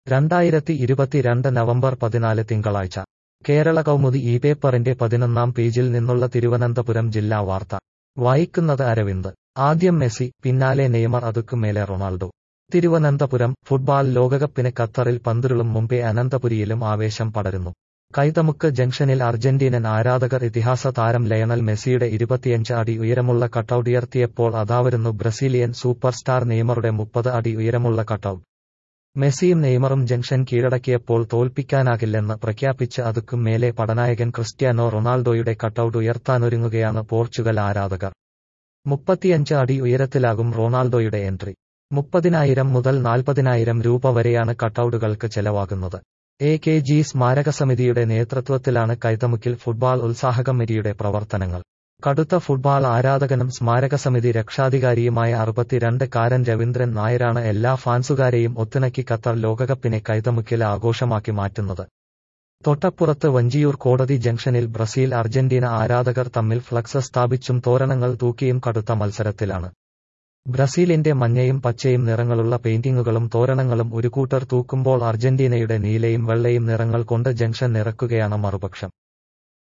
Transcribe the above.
രണ്ടായിരത്തി ഇരുപത്തിരണ്ട് നവംബർ പതിനാല് തിങ്കളാഴ്ച കേരള കൗമുദി ഈ പേപ്പറിന്റെ പതിനൊന്നാം പേജിൽ നിന്നുള്ള തിരുവനന്തപുരം ജില്ലാ വാർത്ത വായിക്കുന്നത് അരവിന്ദ് ആദ്യം മെസ്സി പിന്നാലെ നെയ്മർ അതുക്കുമേലെ റൊണാൾഡോ തിരുവനന്തപുരം ഫുട്ബോൾ ലോകകപ്പിന് ഖത്തറിൽ പന്തുരുളും മുമ്പേ അനന്തപുരിയിലും ആവേശം പടരുന്നു കൈതമുക്ക് ജംഗ്ഷനിൽ അർജന്റീനൻ ആരാധകർ ഇതിഹാസ താരം ലയണൽ മെസ്സിയുടെ ഇരുപത്തിയഞ്ച് അടി ഉയരമുള്ള കട്ടൌട്ട് ഉയർത്തിയപ്പോൾ അതാവരുന്നു ബ്രസീലിയൻ സൂപ്പർ സ്റ്റാർ നെയ്മറുടെ മുപ്പത് അടി ഉയരമുള്ള കട്ടൌട്ട് മെസ്സിയും നെയ്മറും ജംഗ്ഷൻ കീഴടക്കിയപ്പോൾ തോൽപ്പിക്കാനാകില്ലെന്ന് പ്രഖ്യാപിച്ച് അതുക്കും മേലെ പടനായകൻ ക്രിസ്ത്യാനോ റൊണാൾഡോയുടെ കട്ടൌട്ട് ഉയർത്താനൊരുങ്ങുകയാണ് പോർച്ചുഗൽ ആരാധകർ മുപ്പത്തിയഞ്ച് അടി ഉയരത്തിലാകും റൊണാൾഡോയുടെ എൻട്രി മുപ്പതിനായിരം മുതൽ നാൽപ്പതിനായിരം രൂപ വരെയാണ് കട്ടൌട്ടുകൾക്ക് ചെലവാകുന്നത് എ കെ ജി സ്മാരക സമിതിയുടെ നേതൃത്വത്തിലാണ് കൈതമുക്കിൽ ഫുട്ബോൾ ഉത്സാഹ കമ്മിറ്റിയുടെ പ്രവർത്തനങ്ങൾ കടുത്ത ഫുട്ബോൾ ആരാധകനും സ്മാരക സമിതി രക്ഷാധികാരിയുമായ അറുപത്തിരണ്ട് കാരൻ രവീന്ദ്രൻ നായരാണ് എല്ലാ ഫാൻസുകാരെയും ഒത്തിണക്കി ഖത്തർ ലോകകപ്പിനെ കൈതമുക്കിൽ ആഘോഷമാക്കി മാറ്റുന്നത് തൊട്ടപ്പുറത്ത് വഞ്ചിയൂർ കോടതി ജംഗ്ഷനിൽ ബ്രസീൽ അർജന്റീന ആരാധകർ തമ്മിൽ ഫ്ലക്സ് സ്ഥാപിച്ചും തോരണങ്ങൾ തൂക്കിയും കടുത്ത മത്സരത്തിലാണ് ബ്രസീലിന്റെ മഞ്ഞയും പച്ചയും നിറങ്ങളുള്ള പെയിന്റിങ്ങുകളും തോരണങ്ങളും ഒരു കൂട്ടർ തൂക്കുമ്പോൾ അർജന്റീനയുടെ നീലയും വെള്ളയും നിറങ്ങൾ കൊണ്ട് ജംഗ്ഷൻ നിറക്കുകയാണ് മറുപക്ഷം